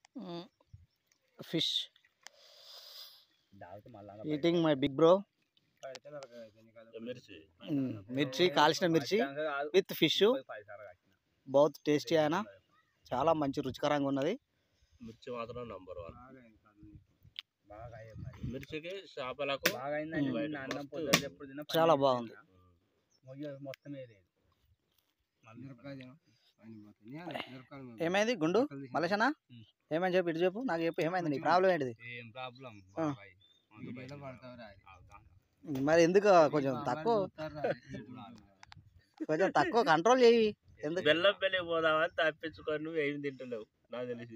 Fish eating my big bro మిర్చి మిర్చి కాల్చిన మిర్చి విత్ ఫిష్ బౌత్ టేస్టీ అయిన చాలా మంచి రుచికరంగా ఉన్నది మిర్చి మాత్రం నంబర్ వన్ మిర్చికి చేపలకు చాలా బాగుంది మొత్తం ఏమైంది గుండు మలేషనా ఏమైంది చెప్పు ఇటు చెప్పు నాకు చెప్పు ఏమైంది నీ ప్రాబ్లం ఏంటిది ఏం ప్రాబ్లం ఆ. బాబాయ్ మరి ఎందుకు కొంచెం తక్కువ కొంచెం తక్కువ కంట్రోల్ చేయి ఎందుకు బెల్లం పెళ్ళి పోదామని తప్పించుకొని నువ్వు ఏమి తింటలేవు నాకు తెలిసి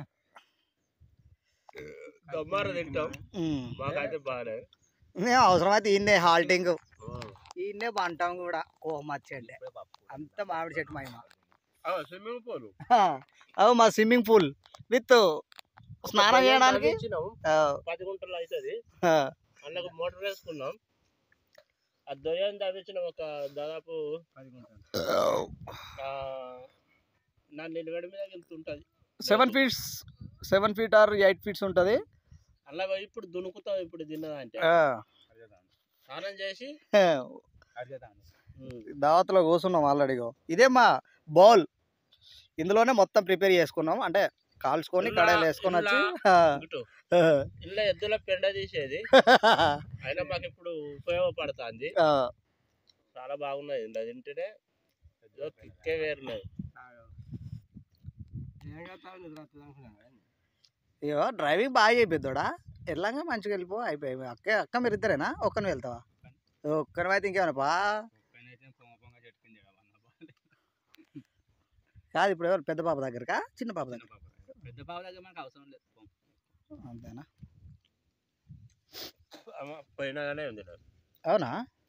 దమ్మార తింటాం ఉమ్. మాకైతే బాగానే మేము అవసరమైతే ఈయన్నే హాల్టింగ్ ఈయన్నే పంటాం కూడా ఓ మచ్చి అంటే అంత మామిడి చెట్టు మహిమ స్విమ్మింగ్ పూల్ అవు మా స్విమ్మింగ్ పూల్ విత్ స్నానం చేయడానికి ఆ, పది గుంటలు అవుతుంది ఆ, అందులో మోటార్ వేసుకున్నాం ఆ దొయ్యం తవ్వించిన ఒక దాదాపు ఆ, నా నిలబడి మీద వెళ్తుంటది seven feets seven feet or eight feets ఉంటుంది అలా పోయి ఇప్పుడు దునుకుతావు ఇప్పుడు తిన్నదంటే ఆ, స్నానం చేసి ఆ, ఉమ్, దావత్లో కూర్చున్నాం ఆల్రెడీగో ఇదే మా బౌల్ ఇందులోనే మొత్తం ప్రిపేర్ చేసుకున్నాం అంటే కాల్చుకొని ఇలా- కడాయిలు వేసుకొని వచ్చి ఇలా- ఆ, ఇటు ఆ, ఇంట్లో ఎద్దుల పెండ తీసేది అయినా మాకు ఇప్పుడు ఉపయోగపడుతుంది ఆ, చాలా బాగున్నది ఇంత తింటేనే ఏదో కిక్కే వేరున్నది ఇగో డ్రైవింగ్ బాగా అయిపోద్దాడా ఎట్లాగా మంచిగా వెళ్ళిపో అయిపోయి అక్క అక్క మీరు ఇద్దరేనా ఒక్కని వెళ్తావా ఒక్కని అయితే ఇంకేమైనా పా కాదు ఇప్పుడు ఎవరు పెద్ద పాప దగ్గరకా చిన్న పాప దగ్గర పెద్ద బావ దగ్గర మనకు అవసరం లేదు అంతేనా అమ్మ, పోయినాగానే ఉంది నాకు అవునా